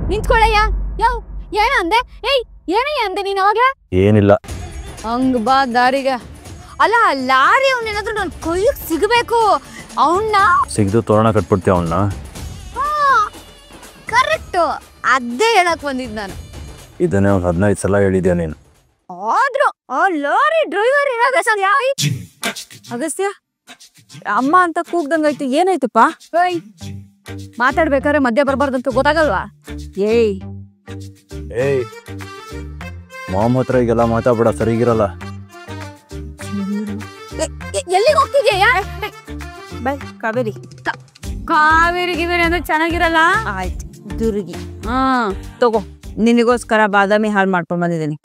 ನಿಂತ್ಕೊಳ್ಳಯ್ಯ ಯಾವ ಏನ ಅಂದೆ ಏಯ್ ಏನಯ್ಯ ಅಂದೆ ನೀನ್ ಅವಾಗ ಏನಿಲ್ಲ ಹಂಗ್ ಬಾ ದಾರಿಗೆ ಅಲ್ಲ ಲಾರಿ ಅವನೇನಾದ್ರೂ ನನ್ ಕೈಗೆ ಸಿಗಬೇಕು ಅವನ್ನ ಸಿಗ್ದು ತೋರಣ ಕಟ್ಬಿಡ್ತೀವಿ ಅವನ್ನ ಕರೆಕ್ಟ್ ಅದೇ ಹೇಳಕ್ ಬಂದಿದ್ ನಾನು ಇದನ್ನೇ ಒಂದು ಹದಿನೈದು ಸಲ ಹೇಳಿದ್ಯಾ ನೀನು ಆದ್ರೂ ಆ ಲಾರಿ ಡ್ರೈವರ್ ಯಾವ ಅಗಸ್ತ್ಯ ಅಮ್ಮ ಅಂತ ಕೂಗ್ದಂಗಾಯ್ತು ಏನಾಯ್ತಪ್ಪ ಏಯ್ ಮಾತಾಡ್ಬೇಕಾದ್ರೆ ಮಧ್ಯ ಬರ್ಬಾರ್ದಂತ ಗೊತ್ತಾಗಲ್ವಾ ಏಯ್ ಏಯ್ ಮಾಮ್ ಹತ್ರ ಈಗೆಲ್ಲ ಮಾತಾಡ್ಬೇಡ ಸರಿಗಿರಲ್ಲ ಎಲ್ಲಿಗೆ ಹೋಗ್ತಿದ್ಯಾ ಬೈ ಕಾವೇರಿ ಕಾವೇರಿ ಗಿವೇರಿ ಅಂದ್ರೆ ಚೆನ್ನಾಗಿರಲ್ಲ ಆಯ್ತು ದುರ್ಗಿ ಹಾ ತಗೋ ನಿನಗೋಸ್ಕರ ಬಾದಾಮಿ ಹಾಲು ಮಾಡ್ಕೊಂಡ್ ಬಂದಿದ್ದೀನಿ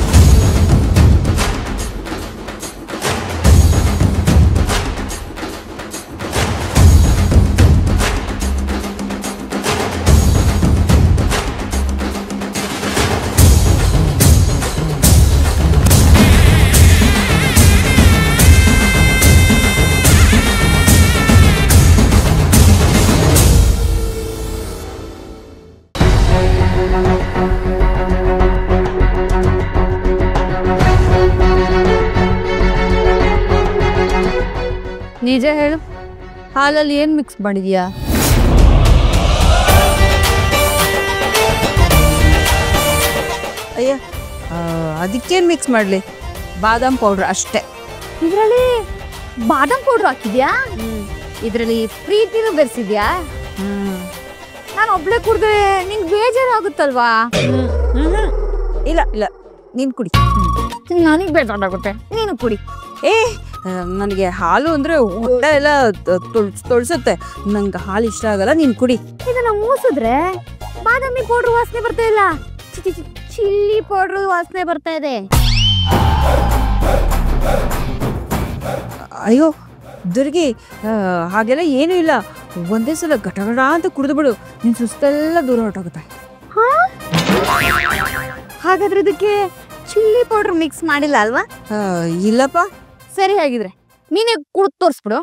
ನಿಜ ಹೇಳು ಹಾಲಲ್ಲಿ ಏನ್ ಮಿಕ್ಸ್ ಮಾಡಿದ್ಯಾ ಅಯ್ಯ ಅದಕ್ಕೇನು ಮಿಕ್ಸ್ ಮಾಡಲಿ ಬಾದಾಮ್ ಪೌಡ್ರ್ ಅಷ್ಟೇ ಇದ್ರಲ್ಲಿ ಬಾದಾಮ್ ಪೌಡ್ರ್ ಹಾಕಿದ್ಯಾ ಇದ್ರಲ್ಲಿ ಪ್ರೀತಿನೂ ಬೆರೆಸಿದ್ಯಾ ನಾನು ಒಬ್ಳೆ ಕುಡ್ದೆ ನಿಂಗೆ ಬೇಜಾರಾಗುತ್ತಲ್ವಾ ಇಲ್ಲ ಇಲ್ಲ ನೀನು ಕುಡಿ ನನಗೆ ಬೇಜಾರಾಗುತ್ತೆ ನೀನು ಕುಡಿ ಏ ನನಗೆ ಹಾಲು ಅಂದರೆ ಹೊಟ್ಟೆ ಎಲ್ಲ ತೊಳ್ಸ್ ತೊಳ್ಸುತ್ತೆ ನಂಗೆ ಹಾಲು ಇಷ್ಟ ಆಗಲ್ಲ ನೀನು ಕುಡಿ ಇದನ್ನ ಮೂಸಿದ್ರೆ ಬಾದಾಮಿ ಪೌಡ್ರ್ ವಾಸನೆ ಬರ್ತಾ ಇಲ್ಲ ಚಿ- ಚಿ- ಚಿ- ಚಿಲ್ಲಿ ಪೌಡ್ರ್ ವಾಸನೆ ಬರ್ತಾ ಇದೆ ಅಯ್ಯೋ ದುರ್ಗಿ ಆ, ಹಾಗೆಲ್ಲ ಏನೂ ಇಲ್ಲ ಒಂದೇ ಸಲ ಗಟಗಡ ಅಂತ ಕುಡಿದು ಬಿಡು ನಿನ್ನ ಸುಸ್ತೆಲ್ಲ ದೂರ ಹೊರಟೋಗುತ್ತೆ ಹಾಗಾದ್ರೆ ಇದಕ್ಕೆ ಚಿಲ್ಲಿ ಪೌಡ್ರ್ ಮಿಕ್ಸ್ ಮಾಡಿಲ್ಲ ಅಲ್ವಾ ಆ, ಇಲ್ಲಪ್ಪ ಸರಿ ಹಾಗಿದ್ರೆ ನೀನೇ ಕುಡ್ದು ತೋರಿಸ್ಬಿಡು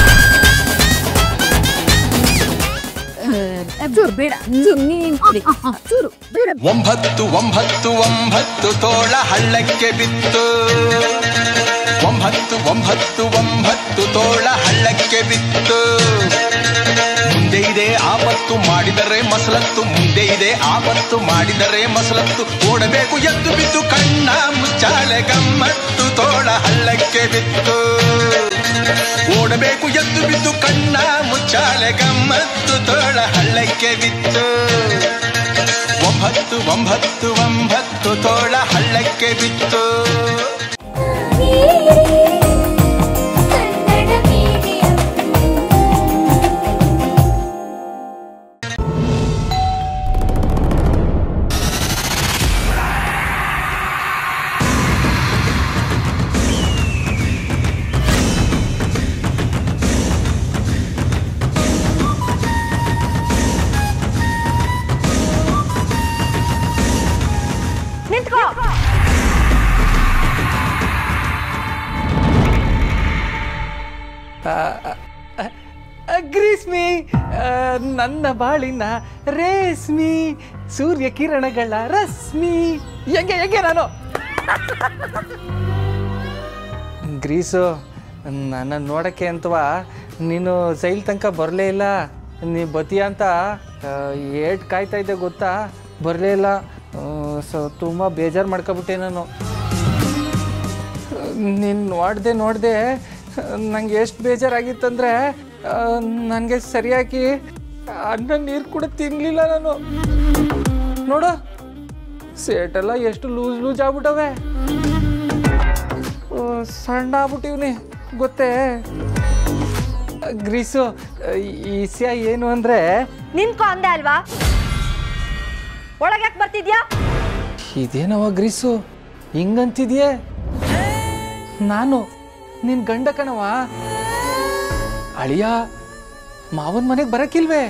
ಚೂರು ಬೇಡ ನೀನು ಕುಡಿ ಚೂರು ಬೇಡ ಒಂಬತ್ತು ಒಂಬತ್ತು ಒಂಬತ್ತು ತೋಳ ಹಳ್ಳಕ್ಕೆ ಬಿತ್ತು ಒಂಬತ್ತು ಒಂಬತ್ತು ಒಂಬತ್ತು ತೋಳ ಹಳ್ಳಕ್ಕೆ ಬಿತ್ತು ಮುಂದೆ ಇದೆ ಆಪತ್ತು ಮಾಡಿದರೆ ಮಸಲತ್ತು ಮುಂದೆ ಇದೆ ಆಪತ್ತು ಮಾಡಿದರೆ ಮಸಲತ್ತು ಓಡಬೇಕು ಎದ್ದು ಬಿದ್ದು ಕಣ್ಣ ಮುಚ್ಚಾಲೆ ಗಮ್ಮತ್ತು ತೋಳ ಹಳ್ಳಕ್ಕೆ ಬಿತ್ತು ಓಡಬೇಕು ಎದ್ದು ಬಿದ್ದು ಕಣ್ಣ ಮುಚ್ಚಾಲೆ ಗಮ್ಮತ್ತು ತೋಳ ಹಳ್ಳಕ್ಕೆ ಬಿತ್ತು ಒಂಬತ್ತು ಒಂಬತ್ತು ಒಂಬತ್ತು ತೋಳ ಹಳ್ಳಕ್ಕೆ ಬಿತ್ತು ನಿಂತ್ಕೋ ಗ್ರೀಸ್ಮಿ ಆ, ನನ್ನ ಬಾಳಿನ ರೇಸ್ಮಿ ಸೂರ್ಯ ಕಿರಣಗಳ ರಶ್ಮಿ ಹೆಂಗೆ ಹೆಂಗೆ ನಾನು ಗ್ರೀಸು ನನ್ನ ನೋಡಕ್ಕೆ ಅಂತವಾ ನೀನು ಸೈಲ್ ತನಕ ಬರಲೇ ಇಲ್ಲ ನೀ ಬತ್ತೀಯ ಅಂತ ಏಟ್ ಕಾಯ್ತಾ ಇದ್ದೆ ಗೊತ್ತಾ ಬರಲೇ ಇಲ್ಲ ಆ, ಸೊ ತುಂಬ ಬೇಜಾರು ಮಾಡ್ಕೊಬಿಟ್ಟೆ ನಾನು ನೀನು ನೋಡಿದೆ ನೋಡಿದೆ ನಂಗೆ ಎಷ್ಟು ಬೇಜಾರಾಗಿತ್ತಂದ್ರೆ ನನಗೆ ಸರಿಯಾಗಿ ಅನ್ನ ನೀರು ಕೂಡ ತಿನ್ನಲಿಲ್ಲ ನಾನು ನೋಡು ಸೇಟೆಲ್ಲ ಎಷ್ಟು ಲೂಸ್ ಲೂಸ್ ಆಗ್ಬಿಟ್ಟವೆ ಆ, ಸಣ್ಣ ಆಗ್ಬಿಟ್ಟಿವ್ನಿ ಗೊತ್ತೇ ಗ್ರೀಸು ಈ ವಿಷಯ ಏನು ಅಂದರೆ ನಿನ್ಕೋ ಅಂದೆ ಅಲ್ವಾ ಒಳಗೆ ಯಾಕೆ ಬರ್ತಿದ್ಯಾ ಇದೇನವ ಗ್ರೀಸು ಹಿಂಗಂತಿದ್ಯೆ ನಾನು ನಿನ್ ಗಂಡ ಕಣವ ಅಳಿಯ ಮಾವನ್ ಮನೆಗೆ ಬರಕ್ಕಿಲ್ವೇ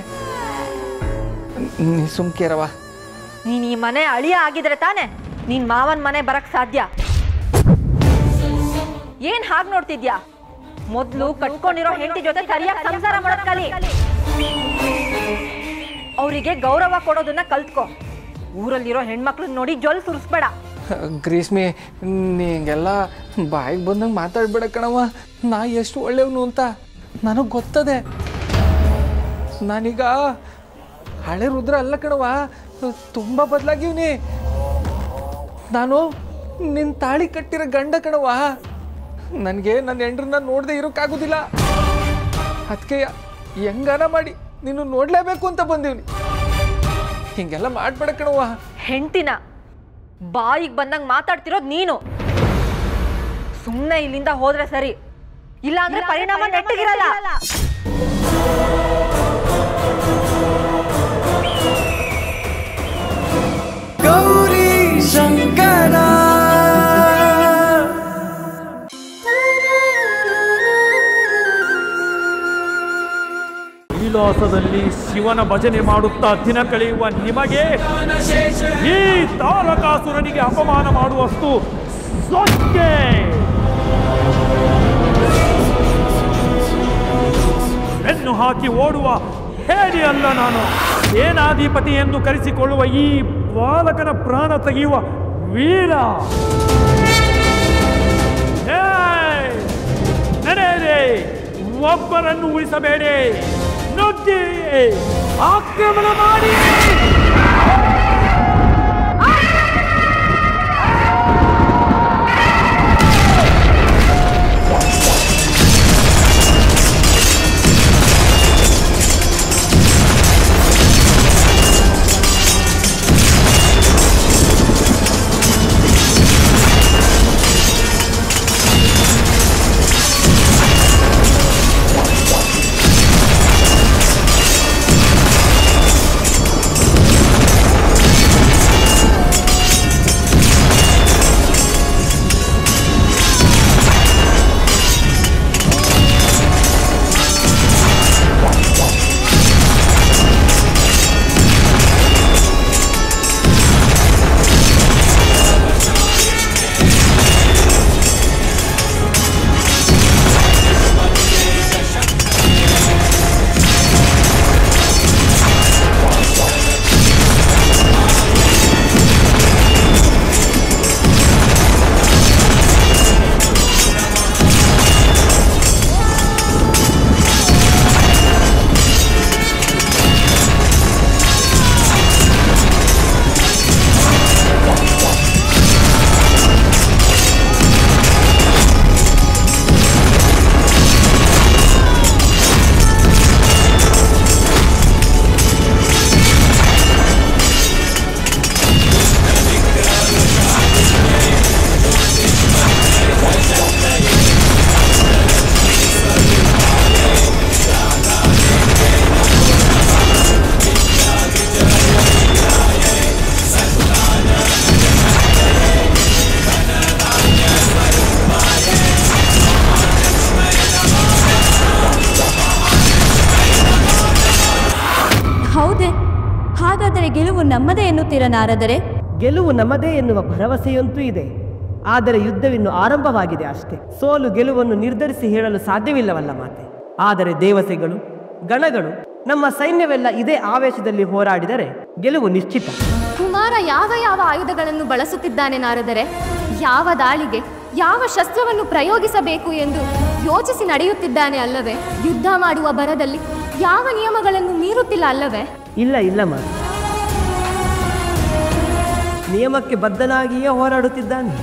ನೀ ಸುಮ್ಕೇರವ ನೀನ್ ಈ ಮನೆ ಅಳಿಯ ಆಗಿದ್ರೆ ತಾನೆ ನೀನ್ ಮಾವನ್ ಮನೆ ಬರಕ್ ಸಾಧ್ಯ ಏನ್ ಹಾಗ್ ನೋಡ್ತಿದ್ಯಾ ಮೊದ್ಲು ಕಟ್ಕೊಂಡಿರೋ ಹೆಂಡತಿ ಜೊತೆ ಸರಿಯಾಗಿ ಸಂಸಾರ ಮಾಡೋದ್ ಕಲಿ ಅವರಿಗೆ ಗೌರವ ಕೊಡೋದನ್ನ ಕಲ್ತ್ಕೊ ಊರಲ್ಲಿರೋ ಹೆಣ್ಮಕ್ಳನ್ನ ನೋಡಿ ಜೊಲ್ ಸುರಿಸ್ಬೇಡ ಗ್ರೀಸ್ಮಿ ನೀಗೆಲ್ಲ ಬಾಯಿಗೆ ಬಂದಂಗೆ ಮಾತಾಡ್ಬೇಡ ಕಣವ ನಾ ಎಷ್ಟು ಒಳ್ಳೆಯವನು ಅಂತ ನನಗೆ ಗೊತ್ತದೆ ನಾನೀಗ ಹಳೆ ರುದ್ರ ಅಲ್ಲ ಕಣವ ತುಂಬ ಬದಲಾಗಿವ್ನಿ ನಾನು ನಿನ್ನ ತಾಳಿ ಕಟ್ಟಿರೋ ಗಂಡ ಕಣವ ನನಗೆ ನನ್ನ ಹೆಂಡ್ರನ್ನ ನೋಡದೆ ಇರೋಕ್ಕಾಗೋದಿಲ್ಲ ಅದಕ್ಕೆ ಹೆಂಗಾನ ಮಾಡಿ ನೀನು ನೋಡಲೇಬೇಕು ಅಂತ ಬಂದೀವ್ನಿ ಹಿಂಗೆಲ್ಲ ಮಾಡ್ಬೇಡ ಕಣವ ಹೆಂಡ್ತಿನ ಬಾಯಿಗೆ ಬಂದಂಗೆ ಮಾತಾಡ್ತಿರೋದು ನೀನು ಸುಮ್ಮನೆ ಇಲ್ಲಿಂದ ಹೋದ್ರೆ ಸರಿ ಇಲ್ಲ ಅಂದ್ರೆ ಪರಿಣಾಮ ನೆಟ್ಟಗಿರಲ್ಲ ಕೈಲಾಸದಲ್ಲಿ ಶಿವನ ಭಜನೆ ಮಾಡುತ್ತಾ ದಿನ ಕಳೆಯುವ ನಿಮಗೆ ಈ ತಾರಕಾಸುರನಿಗೆ ಅಪಮಾನ ಮಾಡುವಷ್ಟು ಸೊಕ್ಕೆ ಬೆನ್ನು ಹಾಕಿ ಓಡುವ ಹೇಳಿ ಅಲ್ಲ ನಾನು ಸೇನಾಧಿಪತಿ ಎಂದು ಕರೆಸಿಕೊಳ್ಳುವ ಈ ಬಾಲಕನ ಪ್ರಾಣ ತೆಗೆಯುವ ವೀರ ಏಯ್! ನಡೆಯಿರಿ ಒಬ್ಬರನ್ನು ಉಳಿಸಬೇಡಿ ನುಗ್ಗಿ ಆಕ್ರಮಣ ಮಾಡಿ ಹೌದೇ ಹಾಗಾದರೆ ಗೆಲುವು ನಮ್ಮದೇ ಎನ್ನುತ್ತೀರ ನಾರದರೆ ಗೆಲುವು ನಮ್ಮದೇ ಎನ್ನುವ ಭರವಸೆಯಂತೂ ಇದೆ ಆದರೆ ಯುದ್ಧವಿನ್ನು ಆರಂಭವಾಗಿದೆ ಅಷ್ಟೇ ಸೋಲು ಗೆಲುವನ್ನು ನಿರ್ಧರಿಸಿ ಹೇಳಲು ಸಾಧ್ಯವಿಲ್ಲವಲ್ಲ ಮಾತೆ ಆದರೆ ದೇವತೆಗಳು ಗಣಗಳು ನಮ್ಮ ಸೈನ್ಯವೆಲ್ಲ ಇದೇ ಆವೇಶದಲ್ಲಿ ಹೋರಾಡಿದರೆ ಗೆಲುವು ನಿಶ್ಚಿತ ಕುಮಾರ ಯಾವ ಯಾವ ಆಯುಧಗಳನ್ನು ಬಳಸುತ್ತಿದ್ದಾನೆ ನಾರದರೆ ಯಾವ ದಾಳಿಗೆ ಯಾವ ಶಸ್ತ್ರವನ್ನು ಪ್ರಯೋಗಿಸಬೇಕು ಎಂದು ಯೋಚಿಸಿ ನಡೆಯುತ್ತಿದ್ದಾನೆ ಅಲ್ಲವೇ ಯುದ್ಧ ಮಾಡುವ ಬರದಲ್ಲಿ ಯಾವ ನಿಯಮಗಳನ್ನು ಮೀರುತ್ತಿಲ್ಲ ಅಲ್ಲವೇ ಇಲ್ಲ ಇಲ್ಲ ಮಾತೆ ನಿಯಮಕ್ಕೆ ಬದ್ಧನಾಗಿಯೇ ಹೋರಾಡುತ್ತಿದ್ದಾನೆ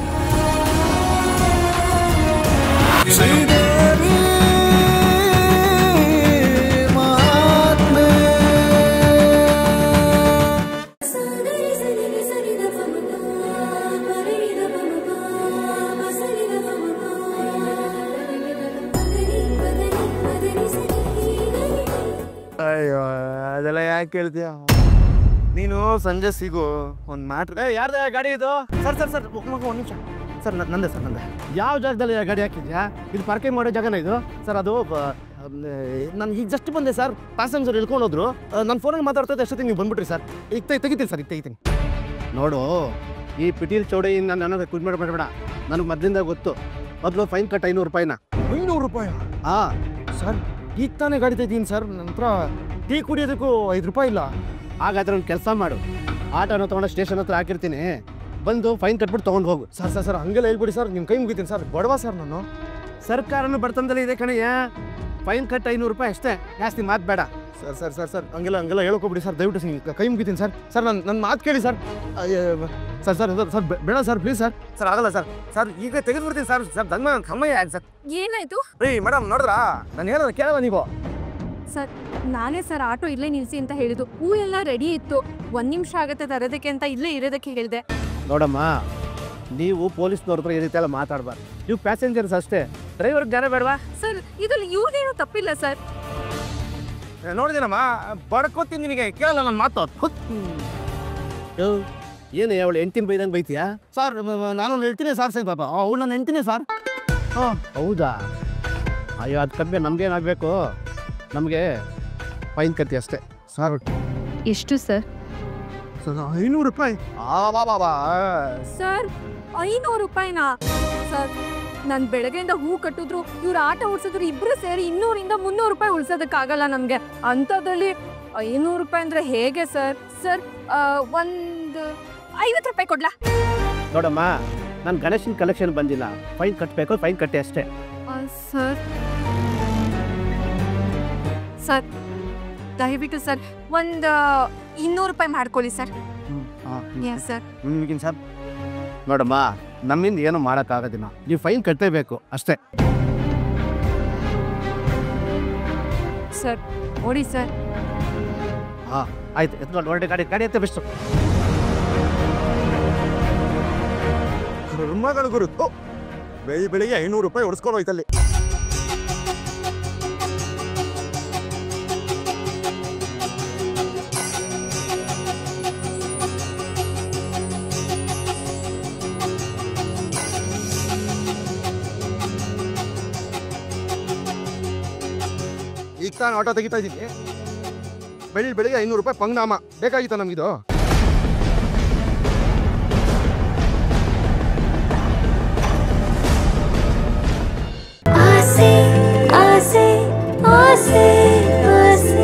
ಅಯ್ಯೋ ಅದೆಲ್ಲ ಯಾಕೆ ಕೇಳ್ತೀಯ ನೀನು ಸಂಜೆ ಸಿಗು ಒಂದು ಮ್ಯಾಟ್ರ್ ಏ ಯಾರ್ದ ಗಾಡಿ ಇದು ಸರ್ ಸರ್ ಸರ್ ಮಗ ಒಂದು ನಿಮಿಷ ಸರ್ ನ- ನಂದೆ ಸರ್ ನಂದೆ ಯಾವ ಜಾಗದಲ್ಲಿ ಗಾಡಿ ಹಾಕಿದ್ಯಾ ಇದು ಪಾರ್ಕಿಂಗ್ ಮಾಡೋ ಜಾಗನ ಇದು ಸರ್ ಅದು ನಾನು ಈಗ ಜಸ್ಟ್ ಬಂದೆ ಸರ್ ಪ್ಯಾಸೆಂಜರ್ ಇಳ್ಕೊಂಡು ಹೋದ್ರು ನನ್ನ ಫೋನಲ್ಲಿ ಮಾತಾಡ್ತಾ ಇದ್ದೆ ಅಷ್ಟೊತ್ತಿಗೆ ನೀವು ಬಂದ್ಬಿಟ್ರಿ ಸರ್ ಈಗ ತೆಗಿ- ತೆಗಿತೀನಿ ಸರ್ ಈಗ ತೆಗಿತೀನಿ ನೋಡು ಈ ಪಿಟೀಲ್ ಚೌಡಿ ನಾನು ನನ್ನ ಕುದ್ ಮಾಡಬೇಡ ನನಗೆ ಮೊದಲಿಂದ ಗೊತ್ತು ಮೊದಲು ಫೈನ್ ಕಟ್ ಐನೂರು ರೂಪಾಯಿನ ಐನೂರು ರೂಪಾಯಿ ಹಾಂ ಸರ್ ಈಗ ತಾನೇ ಗಾಡಿ ತೆಗ್ದೀನಿ ಸರ್ ನನ್ನ ಹತ್ರ ಟೀ ಕುಡಿಯೋದಕ್ಕೂ ಐದು ರೂಪಾಯಿ ಇಲ್ಲ ಹಾಗಾದ್ರೆ ಒಂದು ಕೆಲಸ ಮಾಡು ಆಟೋನ ತೊಗೊಂಡು ಸ್ಟೇಷನ್ ಹತ್ರ ಹಾಕಿರ್ತೀನಿ ಬಂದು ಫೈನ್ ಕಟ್ಬಿಟ್ಟು ತೊಗೊಂಡು ಹೋಗು ಸರ್ ಸರ್ ಸರ್ ಹಂಗೆಲ್ಲ ಹೇಳ್ಬಿಡಿ ಸರ್ ನಿಮ್ಮ ಕೈ ಮುಗಿತೀನಿ ಸರ್ ಬಡವ ಸರ್ ನಾನು ಸರ್ಕಾರನೂ ಬರ್ತಂದಲೇ ಇದೆ ಕಣಯ್ಯ ಫೈನ್ ಕಟ್ ಐನೂರು ರೂಪಾಯಿ ಅಷ್ಟೇ ಜಾಸ್ತಿ ಮಾತು ಬೇಡ ಸರ್ ಸರ್ ಸರ್ ಸರ್ ಹಂಗೆಲ್ಲ ಹಂಗೆಲ್ಲ ಹೇಳ್ಕೊಬಿಡಿ ಸರ್ ದಯವಿಟ್ಟು ಸಿಂಗ್ ಕೈ ಮುಗಿತೀನಿ ಸರ್ ಸರ್ ನನ್ನ ನನ್ನ ಮಾತು ಕೇಳಿ ಸರ್ ಅಯ್ಯೋ, ಸರ್ ಸರ್ ಸರ್ ಸರ್ ಬೇ- ಬೇಡ ಸರ್ ಪ್ಲೀಸ್ ಸರ್ ಸರ್ ಆಗಲ್ಲ ಸರ್ ಸರ್ ಈಗ ತೆಗೆದುಬಿಡ್ತೀನಿ ಸರ್ ಸರ್ ಧನ್ಮ ಕಮ್ಮಯ್ಯ ಸರ್ ಏನಾಯ್ತು ರೀ ಮೇಡಮ್ ನೋಡಿದ್ರಾ ನಾನು ಹೇಳೋದು ಕೇಳಲ್ಲ ನೀವು ಸರ್ ನಾನೇ ಸರ್ ಆಟೋ ಇಲ್ಲೇ ನಿಲ್ಸಿ ಅಂತ ಹೇಳಿದ್ದು ಹೂ ಎಲ್ಲ ರೆಡಿ ಇತ್ತು ಒಂದ್ ನಿಮಿಷ ಆಗತ್ತೆ ತರೋದಕ್ಕೆ ಅಂತ ಇಲ್ಲೇ ಇರೋದಕ್ಕೆ ಹೇಳಿದೆ ನೋಡಮ್ಮ ನೀವು ಪೊಲೀಸ್ನವ್ರ ಹತ್ರ ಈ ರೀತಿ ಎಲ್ಲ ಮಾತಾಡಬಾರ್ದು ನೀವು ಪ್ಯಾಸೆಂಜರ್ಸ್ ಅಷ್ಟೇ ಡ್ರೈವರ್ ಜ್ಞಾನ ಬೇಡವಾ ಸರ್ ಇದ್ರಲ್ಲಿ ಇವ್ರದೇನು ತಪ್ಪಿಲ್ಲ ಸರ್ ನೋಡಿದೇನಮ್ಮ ಬಡ್ಕೋತೀನಿ ನಿನಗೆ ಕೇಳಲ್ಲ ನನ್ನ ಮಾತು ಹುತ್. ಯೋ, ಏನು ಅವಳು ಎಂಟಿನ ಬೈದಂಗೆ ಬೈತೀಯಾ ಸರ್ ನಾನು ಹೇಳ್ತೀನಿ ಸರ್ ಸರ್ ಪಾಪ ಅವಳು ನಾನು ಎಂಟಿನೇ ಸರ್ ಹಾಂ ಹೌದಾ ಅಯ್ಯೋ ಅದು ಕಮ್ಮಿ ನಮಗೇನಾಗಬೇಕು ನಮಗೆ ಫೈನ್ ಕತ್ತಿ ಅಷ್ಟೇ ಸರ್ ಎಷ್ಟು ಸರ್ ಸರ್ ಐನೂರು ರೂಪಾಯಿ ಆ ಬಾ ಬಾ ಬಾ ಸರ್ ಐನೂರು ರೂಪಾಯಿನಾ ಸರ್ ನಾನು ಬೆಳಗ್ಗೆಯಿಂದ ಹೂ ಕಟ್ಟಿದ್ರು ಇವ್ರು ಆಟ ಉಳ್ಸಿದ್ರು ಇಬ್ರು ಸೇರಿ ಇನ್ನೂರಿಂದ ಮುನ್ನೂರು ರೂಪಾಯಿ ಉಳ್ಸೋದಕ್ಕಾಗಲ್ಲ ನಮಗೆ ಅಂಥದ್ರಲ್ಲಿ ಐನೂರು ರೂಪಾಯಿ ಅಂದರೆ ಹೇಗೆ ಸರ್ ಸರ್ ಒಂದು ಐವತ್ತು ರೂಪಾಯಿ ಕೊಡ್ಲಾ ನೋಡಮ್ಮ ನಾನು ಗಣೇಶನ ಕಲೆಕ್ಷನ್ ಬಂದಿಲ್ಲ ಫೈನ್ ಕಟ್ಟಬೇಕು ಫೈನ್ ಕಟ್ಟಿ ಅಷ್ಟೇ ಸರ್ ಸರ್ ದಯವಿಟ್ಟು ಸರ್ ಒಂದು ಇನ್ನೂರು ರೂಪಾಯಿ ಮಾಡ್ಕೊಳ್ಳಿ ಸರ್ ಎಸ್ ಸರ್ ನಿಮಗಿನ್ ಸರ್ ನೋಡಮ್ಮ ನಮ್ಮಿಂದ ಏನು ಮಾಡೋಕ್ಕಾಗೋದಿಲ್ಲ ನೀವು ಫೈನ್ ಕಟ್ಟಲೇಬೇಕು ಅಷ್ಟೇ ಸರ್ ನೋಡಿ ಸರ್ ಹಾಂ ಆಯ್ತು ಎತ್ಕೊಂಡು ಹೊರಟೆ ಗಾಡಿ ಗಾಡಿ ಎತ್ತೆ ಬೆಸ್ಟು ಕರ್ಮಗಳು ಗುರು ಥು. ಬೆಳಿ ಬೆಳಿಗ್ಗೆ ಐನೂರು ರೂಪಾಯಿ ಹೊಡ್ಸ್ಕೊಂಡು ಹೋಯ್ತಲ್ಲಿ ಈಗ ತಾನು ಆಟೋ ತೆಗಿತಾ ಇದ್ದೀನಿ ಬೆಳಿ ಬೆಳಿಗ್ಗೆ ಐನೂರು ರೂಪಾಯಿ ಪಂಗ್ನಾಮ ಬೇಕಾಗಿತ್ತ ನಮಗಿದು ಆಸೆ ಆಸೆ ಆಸೆ ಆಸೆ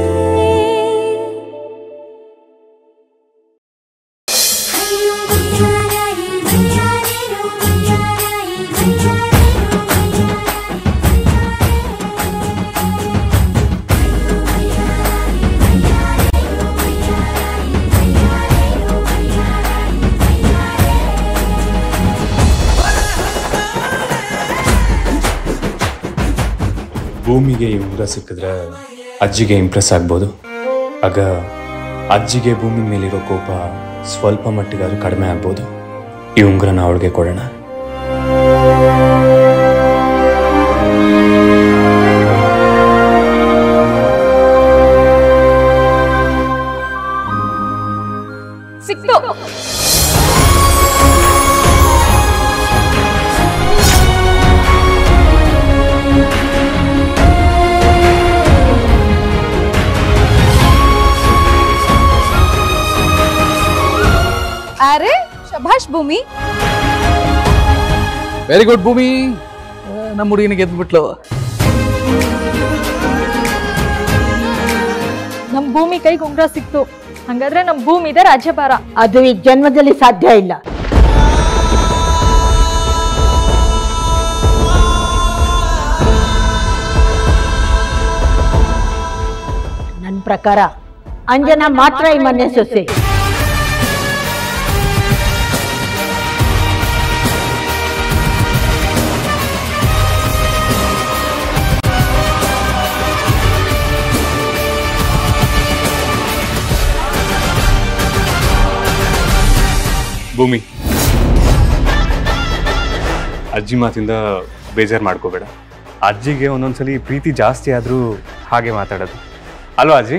ಭೂಮಿಗೆ ಈ ಉಂಗುರ ಸಿಕ್ಕಿದ್ರೆ ಅಜ್ಜಿಗೆ ಇಂಪ್ರೆಸ್ ಆಗ್ಬೋದು ಆಗ ಅಜ್ಜಿಗೆ ಭೂಮಿ ಮೇಲಿರೋ ಕೋಪ ಸ್ವಲ್ಪ ಮಟ್ಟಿಗಾದ್ರೂ ಕಡಿಮೆ ಆಗ್ಬೋದು ಈ ಉಂಗುರನ ಅವಳಿಗೆ ಕೊಡೋಣ ಸಿಕ್ತು ಅರೆ ಶಭಾಷ್ ಭೂಮಿ ವೆರಿ ಗುಡ್ ಭೂಮಿ ನಮ್ಮ ಹುಡುಗಿನ ಗೆದ್ಬಿಟ್ಲು ನಮ್ ಭೂಮಿ ಕೈಗೆ ಉಂಗ್ರ ಸಿಕ್ತು ಹಂಗಾದ್ರೆ ನಮ್ ಭೂಮಿ ಇದೆ ರಾಜ್ಯಭಾರ ಅದು ಈ ಜನ್ಮದಲ್ಲಿ ಸಾಧ್ಯ ಇಲ್ಲ ನನ್ನ ಪ್ರಕಾರ ಅಂಜನಾ ಮಾತ್ರ ಈ ಮನೆ ಸೊಸೆ ಭೂಮಿ ಅಜ್ಜಿ ಮಾತಿಂದ ಬೇಜಾರು ಮಾಡ್ಕೋಬೇಡ ಅಜ್ಜಿಗೆ ಒಂದೊಂದ್ಸಲಿ ಪ್ರೀತಿ ಜಾಸ್ತಿ ಆದರೂ ಹಾಗೆ ಮಾತಾಡೋದು ಅಲ್ವಾ ಅಜ್ಜಿ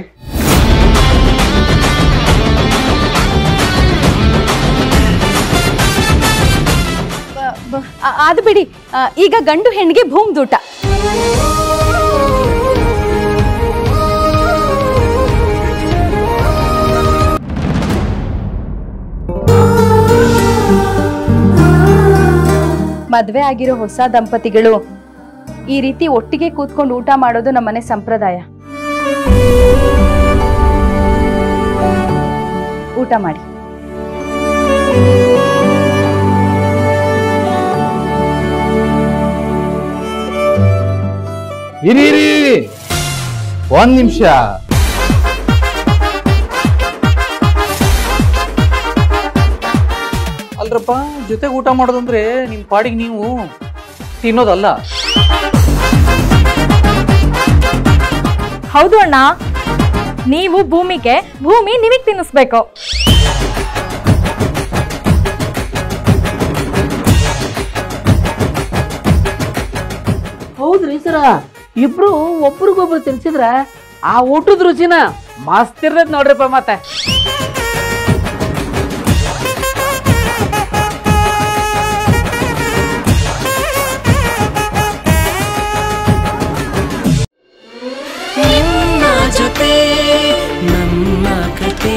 ಅದು ಬಿಡಿ ಆ, ಈಗ ಗಂಡು ಹೆಣ್ಣಿಗೆ ಭೂಮ್ದೂಟ ಮದ್ವೆ ಆಗಿರೋ ಹೊಸ ದಂಪತಿಗಳು ಈ ರೀತಿ ಒಟ್ಟಿಗೆ ಕೂತ್ಕೊಂಡು ಊಟ ಮಾಡೋದು ನಮ್ಮನೆ ಸಂಪ್ರದಾಯ ಊಟ ಮಾಡಿ ಇರಿ ಇರಿ ಇರಿ. ಒಂದ್ ನಿಮಿಷ ಅಲ್ರಪ್ಪ ಜೊತೆಗೆ ಊಟ ಮಾಡೋದಂದ್ರೆ ನಿಮ್ ಪಾಡಿಗೆ ನೀವು ತಿನ್ನೋದಲ್ಲ ಹೌದು ಅಣ್ಣ ನೀವು ಭೂಮಿಗೆ ಭೂಮಿ ನಿಮಗೆ ತಿನ್ನಿಸ್ಬೇಕು ಹೌದ್ರಿ ಸರ ಇಬ್ರು ಒಬ್ರಿಗೊಬ್ರು ತಿನ್ಸಿದ್ರ ಆ ಊಟದ ರುಚಿನ ಮಸ್ತ್ ಇರ್ತೈತ್ ನೋಡ್ರಿಪ್ಪ ಮತ್ತೆ ನಿನ್ನ ಜೊತೆ ನನ್ನ ಕತೆ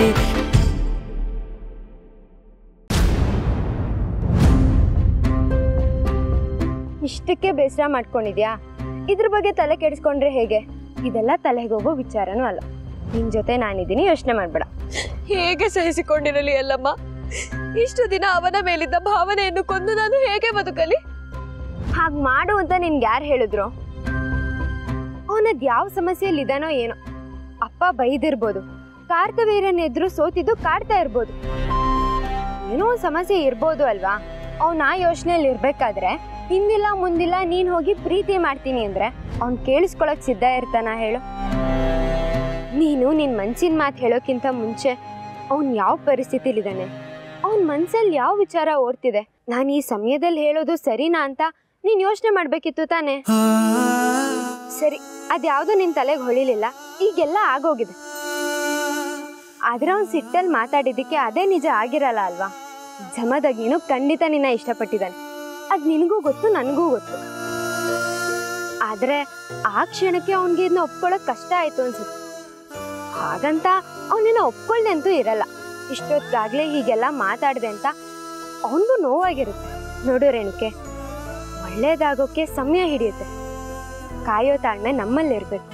ಇಷ್ಟಕ್ಕೆ ಬೇಸರ ಮಾಡ್ಕೊಂಡಿದ್ಯಾ ಇದ್ರ ಬಗ್ಗೆ ತಲೆ ಕೆಡಿಸ್ಕೊಂಡ್ರೆ ಹೇಗೆ ಇದೆಲ್ಲ ತಲೆಗೋಗೋ ವಿಚಾರನೂ ಅಲ್ಲ ನಿನ್ ಜೊತೆ ನಾನಿದ್ದೀನಿ ಯೋಚನೆ ಮಾಡ್ಬೇಡ ಹೇಗೆ ಸಹಿಸಿಕೊಂಡಿರಲಿ ಅಲ್ಲಮ್ಮ ಇಷ್ಟು ದಿನ ಅವನ ಮೇಲಿದ್ದ ಭಾವನೆಯನ್ನು ಕೊಂದು ನಾನು ಹೇಗೆ ಬದುಕಲಿ ಹಾಗ್ ಮಾಡು ಅಂತ ನಿನ್ಗೆ ಯಾರು ಹೇಳಿದ್ರು ಅವನದ್ ಯಾವ ಸಮಸ್ಯೆಯಲ್ಲಿ ಇದಾನೋ ಏನೋ ಅಪ್ಪ ಬೈದಿರ್ಬೋದು ಕಾರ್ತವೀರನ್ ಎದುರು ಸೋತಿದ್ದು ಕಾಡ್ತಾ ಇರ್ಬೋದು ಏನೋ ಒಂದ್ ಸಮಸ್ಯೆ ಇರ್ಬೋದು ಅಲ್ವಾ ಅವ್ನ ಆ ಯೋಚನೆಯಲ್ಲಿ ಇರ್ಬೇಕಾದ್ರೆ ಹಿಂದಿಲ್ಲ ಮುಂದಿಲ್ಲ ನೀನ್ ಹೋಗಿ ಪ್ರೀತಿ ಮಾಡ್ತೀನಿ ಅಂದ್ರೆ ಅವ್ನ್ ಕೇಳಿಸ್ಕೊಳಕ್ ಸಿದ್ಧ ಇರ್ತಾನ ಹೇಳು ನೀನು ನಿನ್ ಮನ್ಸಿನ ಮಾತು ಹೇಳೋಕ್ಕಿಂತ ಮುಂಚೆ ಅವ್ನ್ ಯಾವ ಪರಿಸ್ಥಿತಿಲಿದ್ದಾನೆ ಅವನ್ ಮನ್ಸಲ್ಲಿ ಯಾವ ವಿಚಾರ ಓಡ್ತಿದೆ ನಾನು ಈ ಸಮಯದಲ್ಲಿ ಹೇಳೋದು ಸರಿನಾ ಅಂತ ನೀನ್ ಯೋಚನೆ ಮಾಡ್ಬೇಕಿತ್ತು ತಾನೆ ಸರಿ ಅದ್ಯಾವ್ದು ನಿನ್ ತಲೆಗೆ ಹೊಳಿಲಿಲ್ಲ ಈಗೆಲ್ಲ ಆಗೋಗಿದೆ ಆದ್ರೆ ಅವ್ನ್ ಸಿಟ್ಟಲ್ಲಿ ಮಾತಾಡಿದ್ದಕ್ಕೆ ಅದೇ ನಿಜ ಆಗಿರಲ್ಲ ಅಲ್ವಾ ಜಮದಗ್ನಿನು ಖಂಡಿತ ನಿನ್ನ ಇಷ್ಟಪಟ್ಟಿದ್ದಾನೆ ಅದ್ ನಿನಗೂ ಗೊತ್ತು ನನಗೂ ಗೊತ್ತು ಆದ್ರೆ ಆ ಕ್ಷಣಕ್ಕೆ ಅವನ್ಗೆ ಇದನ್ನ ಒಪ್ಕೊಳ್ಳೋಕ್ ಕಷ್ಟ ಆಯ್ತು ಅನ್ಸುತ್ತೆ ಹಾಗಂತ ಅವನಿನ್ನ ಒಪ್ಕೊಳ್ದೆ ಅಂತೂ ಇರಲ್ಲ ಇಷ್ಟೊತ್ತಾಗ್ಲೇ ಹೀಗೆಲ್ಲ ಮಾತಾಡಿದೆ ಅಂತ ಅವನಿಗೂ ನೋವಾಗಿರುತ್ತೆ ನೋಡು ರೇಣುಕೆ ಒಳ್ಳೇದಾಗೋಕೆ ಸಮಯ ಹಿಡಿಯುತ್ತೆ ಕಾಯೋ ತಾಳ್ಮೆ ನಮ್ಮಲ್ಲಿರ್ಬೇಕು